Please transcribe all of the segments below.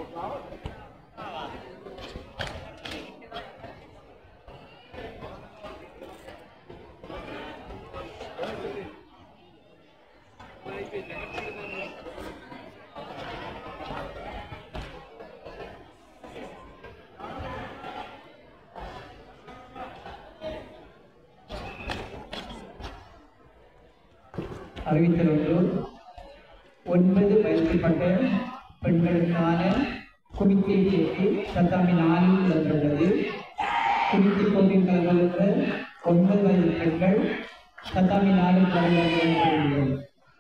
அறிவித்தல் ஒன்று ஒன்பது வயதுப்பட்ட பெண்களுக்கான குமித்தை சேர்த்து சத்தாமி நாலில் வந்துள்ளது குமித்தை போட்டியில் கலந்து கொண்ட ஒன்பது வயது பெண்கள் சத்தாமி நாலில் கலந்து கொண்டுள்ளது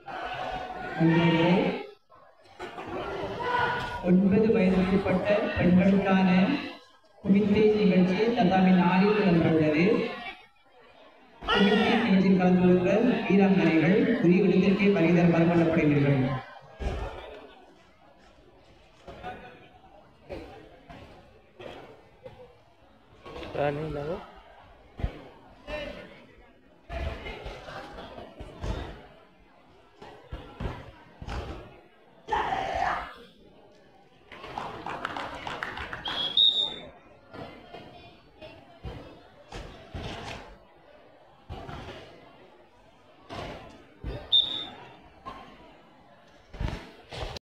ஒன்பது வயதுக்குட்பட்ட பெண்களுக்கான குமித்தை நிகழ்ச்சி தத்தாமி நாலில் வந்துள்ளது குமித்தை நிகழ்ச்சியில் கலந்து கொள்கிற வீராங்கனைகள் உரிய இடத்திற்கே பரிதல் வரப்படப்படுகிறீர்கள்